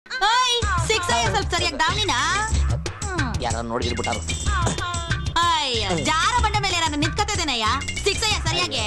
ಓಯ್ ಸಿಕ್ಸ್ ಅಯ್ಯ ಸ್ವಲ್ಪ ಸರಿಯಾಗಿ ದಾವಣಿನ ಯಾರ ನೋಡಿದ್ಬಿಟ್ಟಾರ ಅಯ್ಯ ಜಾರ ಬಂಡ ಮೇಲೆ ನಾನು ನಿಂತ್ಕತಿದ್ದೇನಯ್ಯ ಸಿಕ್ಸ್ ಅಯ್ಯ ಸರಿಯಾಗಿ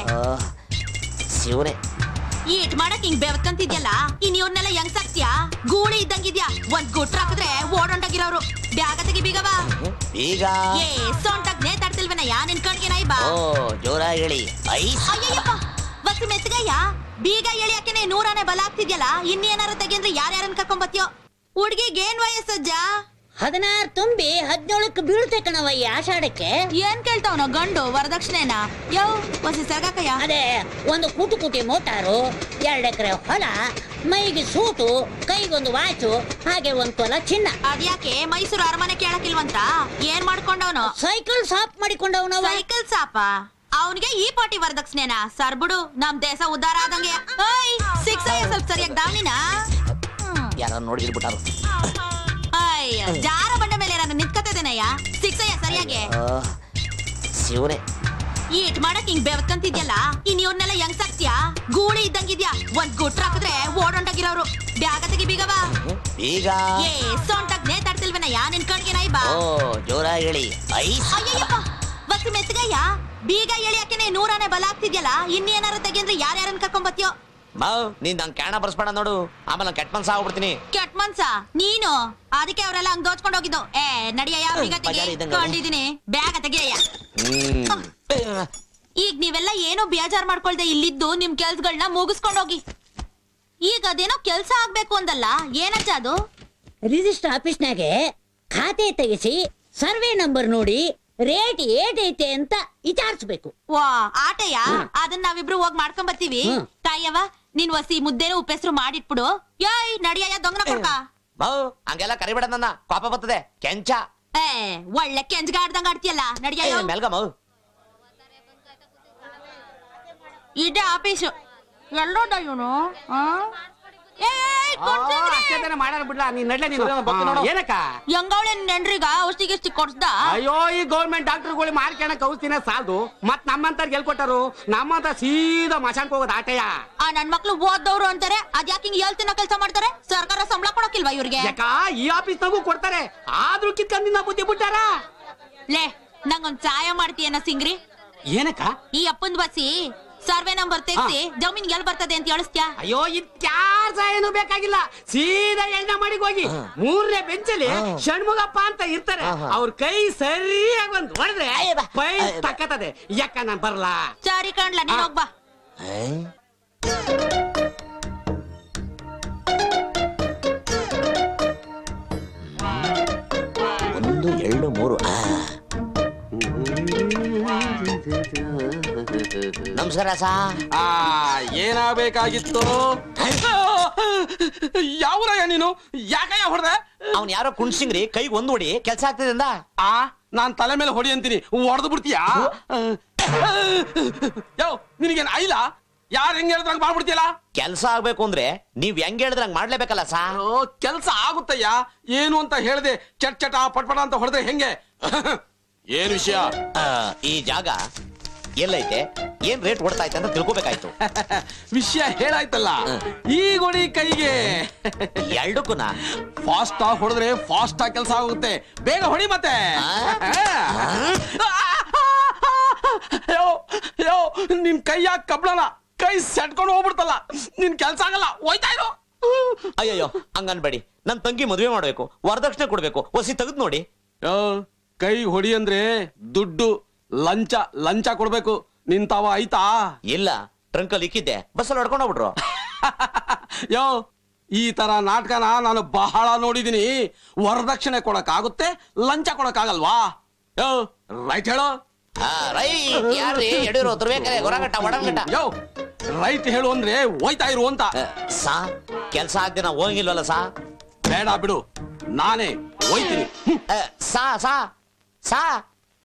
ಶಿವನೇ ಈಟ್ ಮಾಡಕ್ ಹಿಂಗ್ ಬೆವತ್ಕಂತಿದ್ಯಲ್ಲ ಇನ್ ಇವ್ರನ್ನೆಲ್ಲ ಹೆಂಗ್ ಸಾಕ್ತಿಯಾ ಗೂಳಿ ಇದ್ದಂಗಿದ್ಯಾ ಒಂದ್ ಗುಟ್ರ ಹಾಕಿದ್ರೆ ಓಡೊಂಡಾಗಿರೋರು ಬ್ಯಾಗ ತೆಗಿ ಬೀಗವ ಈಗ ಏ ಸೊಂಟಾಗ್ ನೇತಾಡ್ತಿಲ್ವನಯ್ಯ ನಿನ್ ಕಣ್ಗೆ ನಾಯಿ ಬಾ ಓ ಜೋರಾಗಿ ಹೇಳಿ ಐಸ್ ಅಯ್ಯಯ್ಯಪ್ಪ ಬಸ್ ಮೆತ್ತಗಯ್ಯ ಬೀಗ ಎಳಿಯಕ್ಕೇನೆ ನೂರಾನೆ ಬಲ ಆಗ್ತಿದ್ಯಲ್ಲ ಇನ್ನೇನಾರು ತೆಗಿ ಅಂದ್ರೆ ಯಾರ್ಯಾರನ್ ಕರ್ಕೊಂಬತ್ತೀಯೋ ಹುಡ್ಗಿಗ್ ಏನ್ ವಯಸ್ಸಜ್ಜ ಹದಿನಾರು ತುಂಬಿ ಹದಿನೇಳಕ್ಕೆ ಬೀಳ್ತೆ ಕಣವಯ್ಯ ಆಷಾಢಕ್ಕೆ ಏನ್ ಕೇಳ್ತಾವನ ಗಂಡು ವರದಕ್ಷಿಣೆನ ಯೋ ಹೊಸಿ ಸರ್ಗಾಕಯ್ಯ ಅದೇ ಒಂದು ಕೂಟು ಕೂಟಿ ಮೋಟಾರು ಎರಡು ಎಕರೆ ಹೊಲ ಮೈಗೆ ಸೂಟು ಕೈಗೊಂದು ವಾಚು ಹಾಗೆ ಒಂದು ತೊಲ ಚಿನ್ನ ಅದ್ಯಾಕೆ ಮೈಸೂರು ಅರಮನೆ ಕೇಳಕ್ಕಿಲ್ವಂತ ಏನ್ ಮಾಡ್ಕೊಂಡವನು ಸೈಕಲ್ ಸಾಫ್ ಮಾಡಿಕೊಂಡವನವ ಸೈಕಲ್ ಸಾಪ ಅವನಿಗೆ ಈ ಪಾಟಿ ವರದಕ್ಷಿಣೆನಾ ಸರ್ ಬಿಡು ನಮ್ ದೇಶ ಉದ್ಧಾರ ಆದಂಗೆ ಓಯ್ ಸಿಕ್ಸ್ ಅಯ್ಯ ಸ್ವಲ್ಪ ಸರಿಯಾಗಿ ದಾವಣಿನ ಯಾರ ನೋಡಿದ್ಬಿಟ್ಟಾರ ಅಯ್ಯ ಜಾರ ಬಂಡ ಮೇಲೆ ನಾನು ನಿಂತ್ಕತಿದ್ದೇನಯ್ಯ ಸಿಕ್ಸ್ ಅಯ್ಯ ಸರಿಯಾಗಿ ಶಿವನೇ ಈಟ್ ಮಾಡಕ್ ಹಿಂಗ್ ಬೆವತ್ಕಂತಿದ್ಯಲ್ಲ ಇನ್ ಇವ್ರನ್ನೆಲ್ಲ ಹೆಂಗ್ ಸಾಕ್ತಿಯಾ ಗೂಳಿ ಇದ್ದಂಗಿದ್ಯಾ ಒಂದ್ ಗುಟ್ರ ಹಾಕಿದ್ರೆ ಓಡೊಂಡಾಗಿರೋರು ಬ್ಯಾಗ ತೆಗಿ ಬೀಗವ ಈಗ ಏ ಸೊಂಟಾಗ್ ನೇತಾಡ್ತಿಲ್ವನಯ್ಯ ನಿನ್ ಕಣ್ಗೆ ನಾಯಿ ಬಾ ಓ ಜೋರಾಗಿ ಹೇಳಿ ಐಸ್ ಅಯ್ಯಯ್ಯಪ್ಪ ಬಸ್ ಮೆತ್ತಗಯ್ಯ ಬೀಗ ಎಳಿಯಕ್ಕೇನೆ ನೂರಾನೆ ಬಲ ಆಗ್ತಿದ್ಯಲ್ಲ ಇನ್ನೇನಾರು ತೆಗಿ ಅಂದ್ರೆ ಯಾರ್ಯಾರನ್ ಕರ್ಕೊಂಬತ್ತೀಯೋ ಮಾವ್ ನೀನ್ ನಂಗೆ ಕ್ಯಾಣ ಬರ್ಸ್ಬೇಡ ನೋಡು ಆಮೇಲೆ ಕೆಟ್ಟ ಮನ್ಸ ಆಗ್ಬಿಡ್ತೀನಿ ಕೆಟ್ಟ ಮನ್ಸ ನೀನು ಅದಕ್ಕೆ ಅವರೆಲ್ಲ ಹಂಗ್ ದೋಚ್ಕೊಂಡ್ ಹೋಗಿದ್ದು ಏ ನಡಿಯಯ್ಯ ಬೀಗ ತೆಗಿ ಬಜಾರ್ ಇದ್ದಂಗೆ. ಕೊಂಡಿದೀನಿ ಬ್ಯಾಗ ತೆಗಿಯಯ್ಯ ಹ್ಮ್ ಈಗ ನೀವೆಲ್ಲ ಏನೋ ಬೇಜಾರ್ ಮಾಡ್ಕೊಳ್ದೆ ಇಲ್ಲಿದ್ದು ನಿಮ್ ಕೆಲ್ಸಗಳನ್ನ ಮುಗಿಸ್ಕೊಂಡ್ ಹೋಗಿ ಈಗ ಅದೇನೋ ಕೆಲ್ಸ ಆಗ್ಬೇಕು ಅಂದಲ್ಲ ಏನಜ್ಜ ಅದು ರಿಜಿಸ್ಟರ್ ಆಫೀಸ್ನಾಗೆ ಖಾತೆ ತೆಗಿಸಿ ಸರ್ವೆ ನಂಬರ್ ನೋಡಿ ರೇಟ್ ಏಟೈತೆ ಅಂತ ವಿಚಾರಿಸ್ಬೇಕು ವಾ ಆಟಯ್ಯ ಅದನ್ನ ನಾವಿಬ್ರು ಹೋಗ್ ಮಾಡ್ಕೊಂಡ್ ಬರ್ತೀವಿ ಹ್ಮ್. ತಾಯವ್ವ ನೀನ್ ವಸಿ ಮುದ್ದೇನು ಉಪ್ಪೆಸ್ರು ಮಾಡಿಟ್ಬಿಡು ಯಾಯ್ ನಡಿಯಯ್ಯ ದೊಂಗನ ಕೊಡ್ಕ ಮಾವ್ ಹಂಗೆಲ್ಲ ಕರಿಬೇಡ ನನ್ನ ಕೋಪ ಬರ್ತದೆ ಕೆಂಚ ಏ ಒಳ್ಳೆ ಕೆಂಜ್ಗಾಡ್ದಂಗ ಆಡ್ತಿಯಲ್ಲ ನಡಿಯಯ್ಯ ಮೆಲ್ಗ ಮಾವ್ ಇದೇ ಆಫೀಸು ಎಲ್ಲೋದ ಇವನು ಅಷ್ಟೇ ತಾನೇ ಮಾಡ್ಯಾರ ಬಿಡ್ಲಾ ನೀನ್ ನಡ್ಲೆ ನೀನು ಬರ್ತೀನಿ ನೋಡು. ಆ, ಏನಕ್ಕ ಹೆಂಗವಳೆ ನೆಂಡ್ರಿಗ ಔಷಧಿ ಗಿಷ್ಟಿ ಕೊಡ್ಸ್ದ ಅಯ್ಯೋ ಈ ಗೌರ್ಮೆಂಟ್ ಡಾಕ್ಟರ್ಗಳು ಮಾಡ್ಕೊಳಕ್ ಔಷಧಿನ ಸಾಲದು ಮತ್ ನಮ್ಮಂತ ಕೊಟ್ಟರು ನಮ್ಮಂತ ಸೀದಾ ಮಶಾನ್ಕ್ ಹೋಗೋದು ಆಟಯ್ಯ ಆ ನನ್ ಮಕ್ಳು ಓದ್ದವ್ರು ಅಂತಾರೆ ಅದ್ಯಾಕೆ ಹಿಂಗ್ ಹೇಳ್ತಿನ ಕೆಲಸ ಮಾಡ್ತಾರೆ ಸರ್ಕಾರ ಸಂಬಳ ಕೊಡೋಕಿಲ್ವಾ ಇವ್ರಿಗೆ ಯಾಕ ಈ ಆಫೀಸ್ನಾಗೂ ಕೊಡ್ತಾರೆ ಆದ್ರೂ ಕಿತ್ಕೊಂಡಿನ ಬುದ್ಧಿ ಬಿಟ್ಟಾರ ಲೇ ನಂಗೊಂದ್ ಸಹಾಯ ಮಾಡ್ತೀಯನ ಸಿಂಗ್ರಿ ಏನಕ್ಕ ಈ ಅಪ್ಪಂದ್ ಬಸಿ ಸರ್ವೆ ನಂಬರ್ ತೆಗ್ಸಿ ಜಮೀನ್ ಎಲ್ ಬರ್ತದೆ ಅಂತ ಹೇಳಿಸ್ತ್ಯಾ ಅಯ್ಯೋ ಇತ್ಯಾಸ ಏನು ಬೇಕಾಗಿಲ್ಲ ಸೀದಾ ಎಣ್ಣೆ ಮಾಡಿಗೆ ಹೋಗಿ ಮೂರನೇ ಬೆಂಚಲ್ಲಿ ಷಣ್ಮುಗಪ್ಪ ಅಂತ ಇರ್ತಾರೆ ಅವ್ರ ಕೈ ಸರಿಯಾಗಿ ಒಂದ್ ಹೊಡೆದ್ರೆ ಪೈ ತಕ್ಕತದೆ ಯಾಕ ನಾನ್ ಬರಲ್ಲ ಸರಿ ಕಣ್ಲ ನೀನ್ ಹೋಗ್ಬಾ ಒಂದು ಎರಡು ಮೂರು ಆ. ನಮಸ್ಕಾರ ಸಾ ಆ ಏನಾಗಬೇಕಾಗಿತ್ತು ಯಾವ್ರಯ್ಯ ನೀನು ಯಾಕಯ್ಯ ಹೊಡೆದೆ ಅವ್ನ್ ಯಾರೋ ಕುಣ್ಸಿಂಗ್ರಿ ಕೈಗೆ ಒಂದ್ ಹೊಡಿ ಕೆಲ್ಸ ಆಗ್ತದೆ ಅಂದ ಆ ನಾನ್ ತಲೆ ಮೇಲೆ ಹೊಡಿ ಅಂತೀನಿ ಹೊಡೆದು ಬಿಡ್ತೀಯಾ ಯೋ ನಿನಗೇನ್ ಐಲ ಯಾರು ಹೆಂಗ್ ಹೇಳಿದ್ರಂಗ್ ಮಾಡ್ಬಿಡ್ತೀಯಲ್ಲ ಕೆಲ್ಸ ಆಗ್ಬೇಕು ಅಂದ್ರೆ ನೀವ್ ಹೆಂಗ್ ಹೇಳಿದ್ರೆ ಹಂಗ್ ಮಾಡ್ಲೇಬೇಕಲ್ಲ ಸಾ ಓ ಕೆಲ್ಸ ಆಗುತ್ತಯ್ಯ ಏನು ಅಂತ ಹೇಳ್ದೆ ಚಟ್ ಚಟ ಪಟ್ಪಟ ಅಂತ ಹೊಡೆದ್ರೆ ಹೆಂಗೆ ಏನ್ ವಿಷಯ ಆ, ಈ ಜಾಗ ಎಲ್ಲೈತೆ ಏನ್ ರೇಟ್ ಕೊಡ್ತಾ ಐತೆ ಅಂತ ತಿಳ್ಕೊಬೇಕಾಯ್ತು ವಿಷಯ ಹೇಳಾಯ್ತಲ್ಲ ಈ ಗೊಡಿ ಕೈಗೆ ಎರಡಕ್ಕೂ ಫಾಸ್ಟ್ ಆಗಿ ಹೊಡೆದ್ರೆ ಫಾಸ್ಟ್ ಆಗಿ ಕೆಲಸ ಆಗುತ್ತೆ ಬೇಗ ಹೊಡಿ ಮತ್ತೆ ಯೋ ಯೋ ನಿನ್ ಕೈಯಾಗ ಕಬ್ಳಲ್ಲ ಕೈ ಸೆಟ್ಕೊಂಡು ಹೋಗ್ಬಿಡ್ತಲ್ಲ ನಿನ್ ಕೆಲ್ಸ ಆಗಲ್ಲ ಹೋಯ್ತಾ ಇರು ಅಯ್ಯಯ್ಯೋ ಹಂಗನ್ಬೇಡಿ ನನ್ ತಂಗಿ ಮದುವೆ ಮಾಡ್ಬೇಕು ವರದಕ್ಷಿಣೆ ಕೊಡ್ಬೇಕು ಒಸಿ ತೆಗೆದ್ ನೋಡಿ ಯೋ ಕೈ ಹೊಡಿ ಅಂದ್ರೆ ದುಡ್ಡು ಲಂಚ ಲಂಚ ಕೊಡ್ಬೇಕು ನಿಂತಾವ ಆಯ್ತಾ ಇಲ್ಲ ಟ್ರಂಕಲ್ಲಿ ಇಕ್ಕಿದ್ದೆ ಬಸ್ಸಲ್ಲಿ ಹೊಡ್ಕೊಂಡು ಹೋಗ್ಬಿಟ್ರು ಯೋ ಈ ತರ ನಾಟಕನ ನಾನು ಬಹಳ ನೋಡಿದೀನಿ ವರದಕ್ಷಿಣೆ ಕೊಡಕ್ ಆಗುತ್ತೆ ಲಂಚ ಕೊಡಕ್ ಆಗಲ್ವಾ ಯೋ ರೈಟ್ ಹೇಳೋ ಆ, ರೈಟ್ ಯಾರ್ರಿ ಯಡಿಯೂರು ತುರ್ಬೇಕರೆ ಹೊರಗಟ್ಟ ಒಡಗಟ್ಟ ಯೋ ರೈಟ್ ಹೇಳು ಅಂದ್ರೆ ಹೋಯ್ತಾ ಇರು ಅಂತ ಸಾ ಕೆಲ್ಸ ಆಗ್ದೆ ನಾ ಹೋಗಿಲ್ವಲ್ಲ ಸಾ ಬೇಡ ಬಿಡು ನಾನೇ ಹೋಯ್ತೀನಿ ಹ್ಮ್. ಆ, ಸಾ ಸಾ ಸಾ